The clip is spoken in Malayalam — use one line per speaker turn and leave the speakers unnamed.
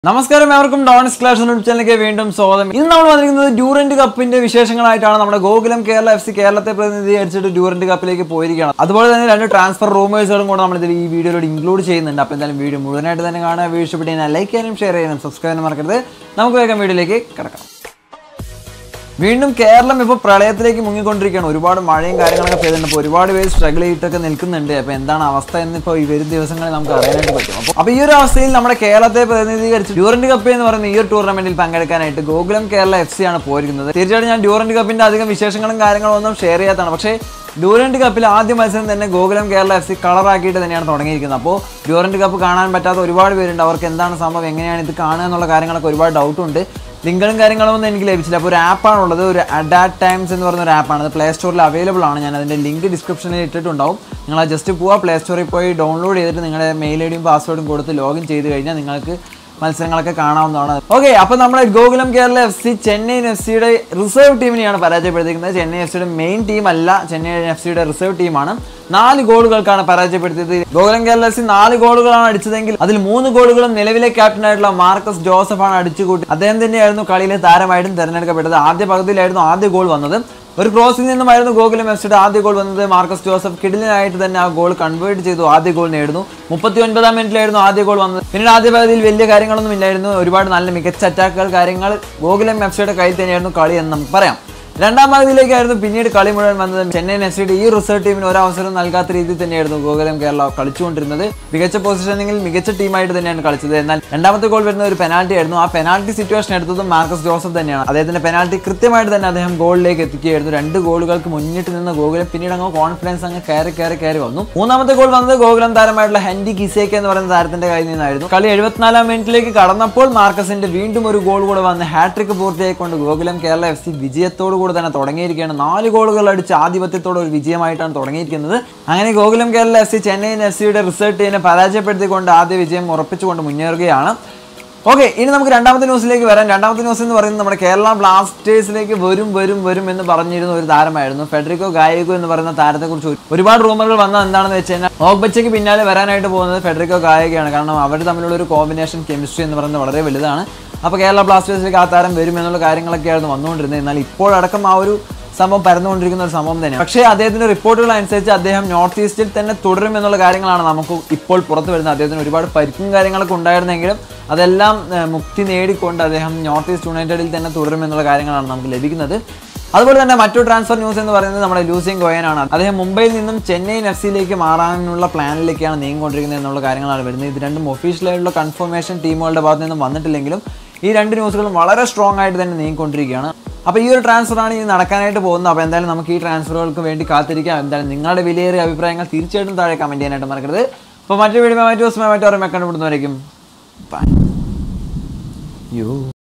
നമസ്കാരം എവർക്കും ഡോൺസ് ക്ലാഷ് യൂട്യൂബ് ചാനലിലേക്ക് വീണ്ടും സ്വാഗതം ഇന്ന് നമ്മൾ വന്നിരിക്കുന്നത് ഡ്യൂറന്റ് കപ്പിന്റെ വിശേഷങ്ങളായിട്ടാണ് നമ്മുടെ ഗോകുലം കേരള എഫ് സി കേരളത്തെ പ്രതിനിധീകരിച്ചിട്ട് ഡ്യൂറന്റ് കപ്പിലേക്ക് പോയിരിക്കുകയാണ് അതുപോലെ തന്നെ രണ്ട് ട്രാൻസ്ഫർ റൂമേഴ്സുകളും കൂടെ നമ്മൾ ഇതിൽ ഈ വീഡിയോയിലൂടെ ഇൻക്ലൂഡ് ചെയ്യുന്നുണ്ട് അപ്പോൾ എന്തായാലും വീഡിയോ മുഴുവനായിട്ട് തന്നെ കാണുക വീഡിയോ ഇഷ്ടപ്പെട്ട് കഴിഞ്ഞാൽ ലൈക്ക് ചെയ്യാനും ഷെയർ ചെയ്യാനും സബ്സ്ക്രൈബ് ചെയ്യാനും മറക്കരുത് നമുക്ക് വേഗം വീഡിയോയിലേക്ക് കിടക്കാം വീണ്ടും കേരളം ഇപ്പോൾ പ്രളയത്തിലേക്ക് മുങ്ങിക്കൊണ്ടിരിക്കുകയാണ് ഒരുപാട് മഴയും കാര്യങ്ങളൊക്കെ പെയ്തിട്ടുണ്ട് അപ്പോൾ ഒരുപാട് പേര് സ്ട്രഗിൾ ചെയ്തിട്ടൊക്കെ നിൽക്കുന്നുണ്ട് അപ്പോൾ എന്താണ് അവസ്ഥ എന്ന് ഇപ്പോൾ ഈ വരും ദിവസങ്ങളിൽ നമുക്ക് അറിയാനായിട്ട് പറ്റും അപ്പോൾ അപ്പോൾ ഈ ഒരു അവസ്ഥയിൽ നമ്മുടെ കേരളത്തെ പ്രതിനിധീകരിച്ച് ഡ്യൂറന്റ് കപ്പ് എന്ന് പറയുന്ന ഈ ഒരു ടൂർണമെന്റിൽ പങ്കെടുക്കാനായിട്ട് ഗോകുലം കേരള എഫ് സി ആണ് പോയിരിക്കുന്നത് തീർച്ചയായിട്ടും ഞാൻ ഡ്യൂറന്റ് കപ്പിന്റെ അധികം വിശേഷങ്ങളും കാര്യങ്ങളും ഒന്നും ഷെയർ ചെയ്യാത്തതാണ് പക്ഷേ ഡ്യൂറന്റ് കപ്പിൽ ആദ്യ മത്സരം തന്നെ ഗോകുലം കേരള എഫ് സി കളറാക്കിയിട്ട് തന്നെയാണ് തുടങ്ങിയിരിക്കുന്നത് അപ്പോൾ ഡ്യൂറന്റ് കപ്പ് കാണാൻ പറ്റാത്ത ഒരുപാട് പേരുണ്ട് അവർക്ക് എന്താണ് സംഭവം എങ്ങനെയാണ് ഇത് കാണുക എന്നുള്ള കാര്യങ്ങളൊക്കെ ഒരുപാട് ഡൗട്ടുണ്ട് ലിങ്കുകളും കാര്യങ്ങളും ഒന്നും എനിക്ക് ലഭിച്ചില്ല അപ്പോൾ ഒരു ആപ്പാണുള്ളത് ഒരു അഡാറ്റ് ടൈംസ് എന്ന് പറയുന്ന ഒരു ആപ്പാണ് അത് പ്ലേ സ്റ്റോറിൽ അവൈലബിൾ ആണ് ഞാൻ അതിൻ്റെ ലിങ്ക് ഡിസ്ക്രിപ്ഷനിൽ ഇട്ടിട്ടുണ്ടാവും നിങ്ങൾ ജസ്റ്റ് പോവുക പ്ലേ സ്റ്റോറിൽ പോയി ഡൗൺലോഡ് ചെയ്തിട്ട് നിങ്ങളുടെ മെയിൽ ഐ ഡിയും പാസ്വേഡും കൊടുത്ത് ലോഗിൻ ചെയ്ത് കഴിഞ്ഞാൽ നിങ്ങൾക്ക് മത്സരങ്ങളൊക്കെ കാണാവുന്നതാണ് ഓക്കെ അപ്പോൾ നമ്മുടെ Gokulam Kerala F C Chennaiyin F സിയുടെ റിസർവ് ടീമിനെയാണ് പരാജയപ്പെടുത്തിയിരിക്കുന്നത് ചെന്നൈ എഫ് സിയുടെ മെയിൻ ടീം അല്ല ചെന്നൈ എഫ് സിയുടെ റിസർവ് ടീമാണ് നാല് ഗോളുകൾക്കാണ് പരാജയപ്പെടുത്തിയത് ഗോകുലം കേരള എഫ് സി നാല് ഗോളുകളാണ് അടിച്ചതെങ്കിൽ അതിൽ മൂന്ന് ഗോളുകളും നിലവിലെ ക്യാപ്റ്റനായിട്ടുള്ള മാർക്കസ് ജോസഫാണ് അടിച്ചുകൂട്ടി അദ്ദേഹം തന്നെയായിരുന്നു കളിയിലെ താരമായിട്ടും തിരഞ്ഞെടുക്കപ്പെട്ടത് ആദ്യ പകുതിയിലായിരുന്നു ആദ്യ ഗോൾ വന്നത് ഒരു ക്രോസിൽ നിന്നുമായിരുന്നു ഗോകുലം എഫ് സിയുടെ ആദ്യ ഗോൾ വന്നത് മാർക്കസ് ജോസഫ് കിഡിലിനായിട്ട് തന്നെ ആ ഗോൾ കൺവേർട്ട് ചെയ്തു ആദ്യ ഗോൾ നേടുന്നു മുപ്പത്തി ഒൻപതാം മിനിറ്റിലായിരുന്നു ആദ്യ ഗോൾ വന്നത് പിന്നീട് ആദ്യ പകുതിയിൽ വലിയ കാര്യങ്ങളൊന്നും ഇല്ലായിരുന്നു ഒരുപാട് നല്ല മികച്ച അറ്റാക്കുകൾ കാര്യങ്ങൾ ഗോകുലം എഫ് സിയുടെ കയ്യിൽ തന്നെയായിരുന്നു കളി എന്ന് നമുക്ക് പറയാം രണ്ടാം പകുതിയിലേക്കായിരുന്നു പിന്നീട് കളി മുഴുവൻ വന്നത് ചെന്നൈ എഫ് സിയുടെ ഈ റിസർവ് ടീമിന് ഒരു അവസരം നൽകാത്ത രീതിയിൽ തന്നെയായിരുന്നു ഗോകുലം കേരള കളിച്ചുകൊണ്ടിരുന്നത് മികച്ച പൊസിഷനിങ്ങിൽ മികച്ച ടീമായിട്ട് തന്നെയാണ് കളിച്ചത് എന്നാൽ രണ്ടാമത്തെ ഗോൾ വരുന്ന ഒരു പെനാൽറ്റി ആയിരുന്നു ആ പെനാൽറ്റി സിറ്റുവേഷൻ എടുത്തതും മാർക്കസ് ജോസഫ് തന്നെയാണ് അദ്ദേഹത്തിന്റെ പെനാൽറ്റി കൃത്യമായിട്ട് തന്നെ അദ്ദേഹം ഗോളിലേക്ക് എത്തിക്കുകയായിരുന്നു രണ്ട് ഗോളുകൾക്ക് മുന്നിട്ട് നിന്ന ഗോകുലം പിന്നീട് അങ്ങ് കോൺഫിഡൻസ് അങ്ങ് കയറി കയറി കയറി വന്നു മൂന്നാമത്തെ ഗോൾ വന്നത് ഗോകുലം താരമായിട്ടുള്ള ഹെൻഡി കിസേക്ക് എന്ന് പറയുന്ന താരത്തിന്റെ കയ്യിൽ നിന്നായിരുന്നു കളി എഴുപത്തിനാലാം മിനിറ്റിലേക്ക് കടന്നപ്പോൾ മാർക്കസിന്റെ വീണ്ടും ഒരു ഗോൾ കൂടെ വന്ന് ഹാട്രിക് പൂർത്തിയായിക്കൊണ്ട് ഗോകുലം കേരള എഫ് സി വിജയത്തോടു കൂടെ തന്നെ തുടങ്ങിയിരിക്കുകയാണ് നാല് ഗോളുകൾ അടിച്ച് ആധിപത്യത്തോടെ ഒരു വിജയമായിട്ടാണ് തുടങ്ങിയിരിക്കുന്നത് അങ്ങനെ Gokulam Kerala F C Chennaiyin F സിയുടെ റിസൾട്ട് ടീമിനെ പരാജയപ്പെടുത്തിക്കൊണ്ട് ആദ്യ വിജയം ഉറപ്പിച്ചുകൊണ്ട് മുന്നേറുകയാണ് ഓക്കെ ഇനി നമുക്ക് രണ്ടാമത്തെ ന്യൂസിലേക്ക് വരാം രണ്ടാമത്തെ ന്യൂസ് എന്ന് പറയുന്നത് നമ്മുടെ കേരള ബ്ലാസ്റ്റേഴ്സിലേക്ക് വരും വരും വരും എന്ന് പറഞ്ഞിരുന്ന ഒരു താരമായിരുന്നു ഫെഡറിക്കോ ഗായകോ എന്ന് പറയുന്ന താരത്തെക്കുറിച്ച് ഒരു- ഒരുപാട് റൂമറുകൾ വന്നത് എന്താണെന്ന് വെച്ച് കഴിഞ്ഞാൽ ഓഗ്ബച്ചയ്ക്ക് പിന്നാലെ വരാനായിട്ട് പോകുന്നത് ഫെഡറിക്കോ ഗായകയാണ് കാരണം അവർ തമ്മിലുള്ള ഒരു കോമ്പിനേഷൻ കെമിസ്ട്രി എന്ന് പറയുന്നത് വളരെ വലുതാണ് അപ്പോൾ കേരള ബ്ലാസ്റ്റേഴ്സിലേക്ക് ആ താരം വരും എന്നുള്ള കാര്യങ്ങളൊക്കെയായിരുന്നു വന്നുകൊണ്ടിരുന്നത് എന്നാൽ ഇപ്പോഴടക്കം ആ ഒരു സംഭവം പരന്നുകൊണ്ടിരിക്കുന്ന ഒരു സംഭവം തന്നെയാണ് പക്ഷേ അദ്ദേഹത്തിന്റെ റിപ്പോർട്ടുകൾ അനുസരിച്ച് അദ്ദേഹം നോർത്ത് ഈസ്റ്റിൽ തന്നെ തുടരും എന്നുള്ള കാര്യങ്ങളാണ് നമുക്ക് ഇപ്പോൾ പുറത്തു വരുന്നത് അദ്ദേഹത്തിന് ഒരുപാട് പരിക്കും കാര്യങ്ങളൊക്കെ ഉണ്ടായിരുന്നെങ്കിലും അതെല്ലാം ഏഹ്, മുക്തി നേടിക്കൊണ്ട് അദ്ദേഹം നോർത്ത് ഈസ്റ്റ് യുണൈറ്റഡിൽ തന്നെ തുടരും എന്നുള്ള കാര്യങ്ങളാണ് നമുക്ക് ലഭിക്കുന്നത് അതുപോലെ തന്നെ മറ്റൊരു ട്രാൻസ്ഫർ ന്യൂസ് എന്ന് പറയുന്നത് നമ്മുടെ ലൂസിയൻ ഗോയനാണ് അദ്ദേഹം മുംബൈയിൽ നിന്നും ചെന്നൈയിൻ എഫ് സിയിലേക്ക് മാറാനുള്ള പ്ലാനിലേക്കാണ് നീങ്ങിക്കൊണ്ടിരിക്കുന്നത് എന്നുള്ള കാര്യങ്ങളാണ് വരുന്നത് ഇത് രണ്ടും ഒഫീഷ്യലായിട്ടുള്ള കൺഫർമേഷൻ ടീമുകളുടെ ഭാഗത്ത് നിന്നും വന്നിട്ടില്ലെങ്കിലും ഈ രണ്ട് ന്യൂസുകളും വളരെ സ്ട്രോങ് ആയിട്ട് തന്നെ നീങ്ങിക്കൊണ്ടിരിക്കുകയാണ് അപ്പോൾ ഈ ഒരു ട്രാൻസ്ഫറാണ് ഇനി നടക്കാനായിട്ട് പോകുന്നത് അപ്പോൾ എന്തായാലും നമുക്ക് ഈ ട്രാൻസ്ഫറുകൾക്ക് വേണ്ടി കാത്തിരിക്കാം എന്തായാലും നിങ്ങളുടെ വിലയേറിയ അഭിപ്രായങ്ങൾ തീർച്ചയായിട്ടും താഴെ കമൻറ്റ് ചെയ്യാനായിട്ട് മറക്കരുത് അപ്പോൾ മറ്റൊരു വീഡിയോ മറ്റു ദിവസമായി മറ്റു ഓർമ്മ കണ്ടുപിടുന്നവരേക്കും ബൈ യോ